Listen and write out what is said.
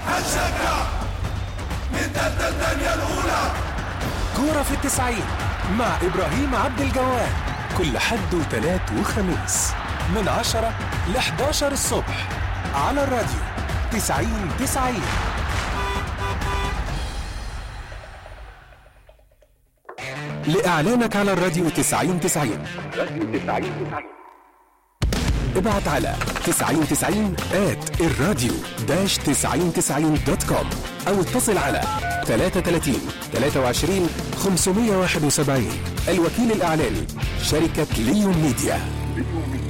هنشجع نتقدم الدنيا الأولى كورة في التسعين مع إبراهيم عبد الجواد كل حد وتلات وخميس من عشرة ل 11 الصبح على الراديو تسعين تسعين لإعلانك على الراديو تسعين تسعين ابعت على 9090 at الراديو داش 9090 دوت كوم او اتصل على 33 23 571 الوكيل الاعلاني شركه ليون ميديا